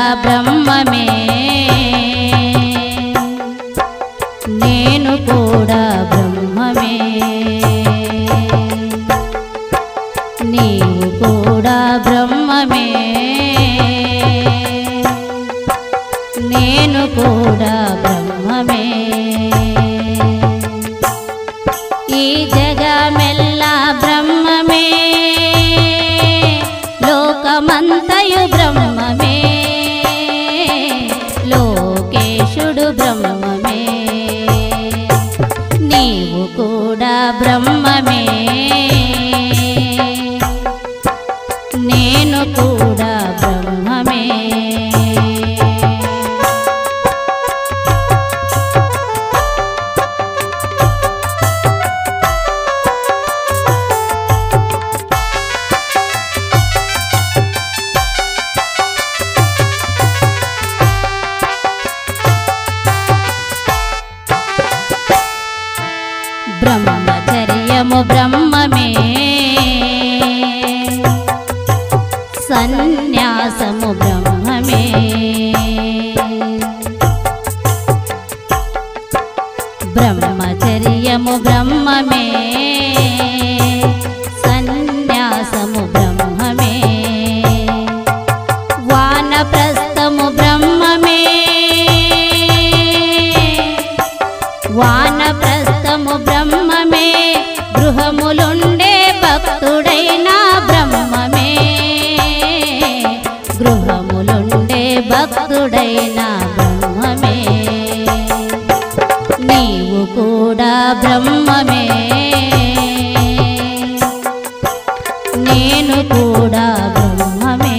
బ్రహ్మమే నేను కూడా బ్రహ్మమే నీవు కూడా బ్రహ్మమే నేను కూడా బ్రహ్మమే ఈ జగమెల్లా బ్రహ్మమే లోకమంతయు బ్రహ్మమే లోకేశుడు బ్రహ్మమే నీవు కూడా బ్రహ్మమే నేను కూడా బ్రహ్మమే బ్రహ్మచర్యము బ్రహ్మమే సన్యాసము బ్రహ్మమే బ్రహ్మచర్యము బ్రహ్మమే సన్యాసము బ్రహ్మమే వానప్రస్థము బ్రహ్మమే వానప్రస్థము బ్రహ్మమే గృహములుండే భక్తుడైన బ్రహ్మమే గృహములుండే భక్తుడైన బ్రహ్మమే నీవు కూడా బ్రహ్మమే నేను కూడా బ్రహ్మమే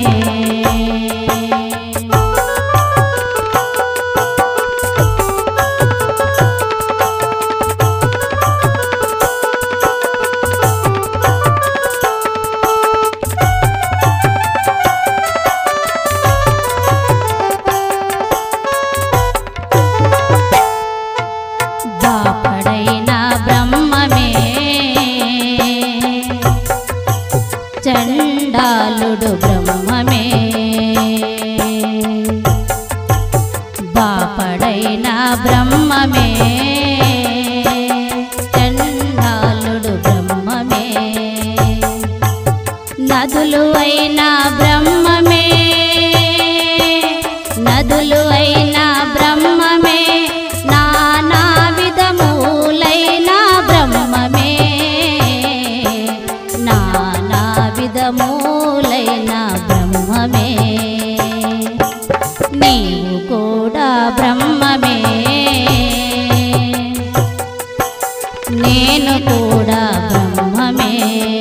బాపడైన బ్రహ్మమే చండాలుడు బ్రహ్మమే బాపడైన బ్రహ్మమే చండాలుడు బ్రహ్మమే నదులు అయిన బ్రహ్మమే నదులు అయిన బ్రహ్మమే నానా విధములైన బ్రహ్మమే నానా విధములైన బ్రహ్మమే నీవు కూడా బ్రహ్మమే నేను కూడా బ్రహ్మమే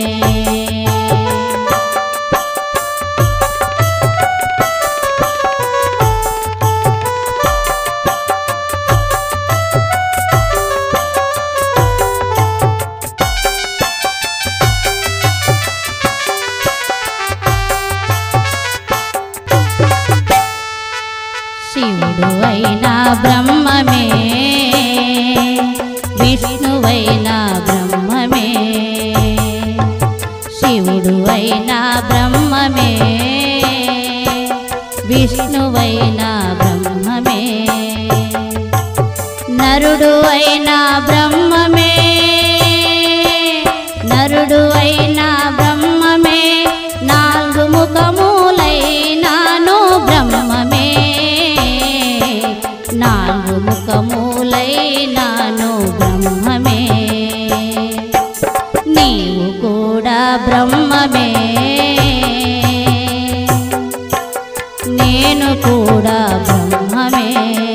శివుడు అయినా బ్రహ్మమే విష్ణువైన బ్రహ్మమే శివుడు అయినా బ్రహ్మమే విష్ణువైన బ్రహ్మమే నరుడు అయినా బ్రహ్మమే నరుడు అయినా బ్రహ్మమే నాలుగు ముఖములైనాను బ్రహ్మమే నాలుగు ముఖములైనాను బ్రహ్మమే నీవు కూడా బ్రహ్మమే నేను కూడా బ్రహ్మమే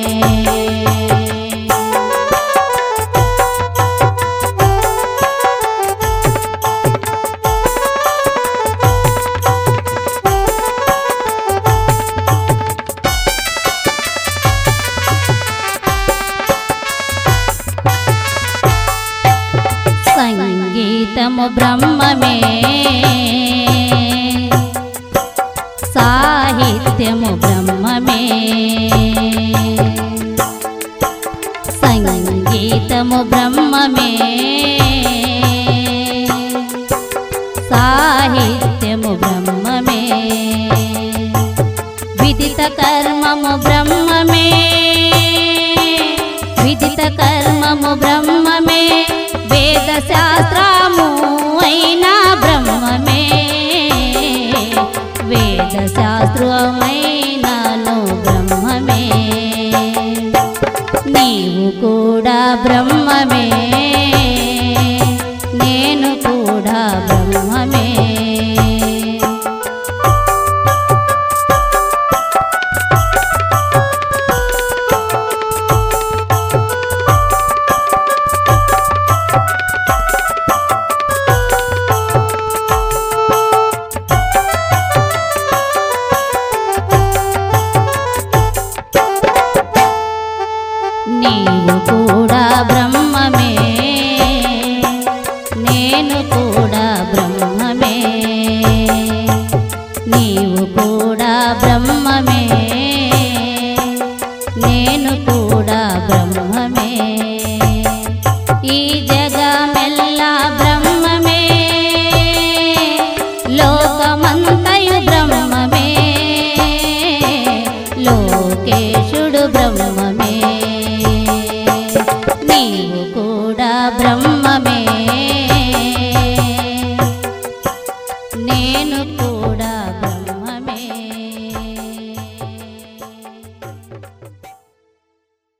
సంగీతము బ్రహ్మమే సాహిత్యము బ్రహ్మమే సంగీతము బ్రహ్మమే సాహిత్యము బ్రహ్మమే విదిత కర్మము బ్రహ్మమే విదిత కర్మము బ్రహ్మమే వేద శాస్త్రము అయినా బ్రహ్మమే వేద శాస్త్రమైనాను బ్రహ్మమే నీవు కూడా బ్రహ్మమే నేను కూడా బ్రహ్మమే నీవు కూడా బ్రహ్మమే నేను కూడా బ్రహ్మమే నీవు కూడా బ్రహ్మమే నేను కూడా బ్రహ్మమే ఈ జగమెల్లా బ్రహ్మమే లోకమంతయు బ్రహ్మమే లోకేశుడు బ్రహ్మమే నీవు కూడా బ్రహ్మ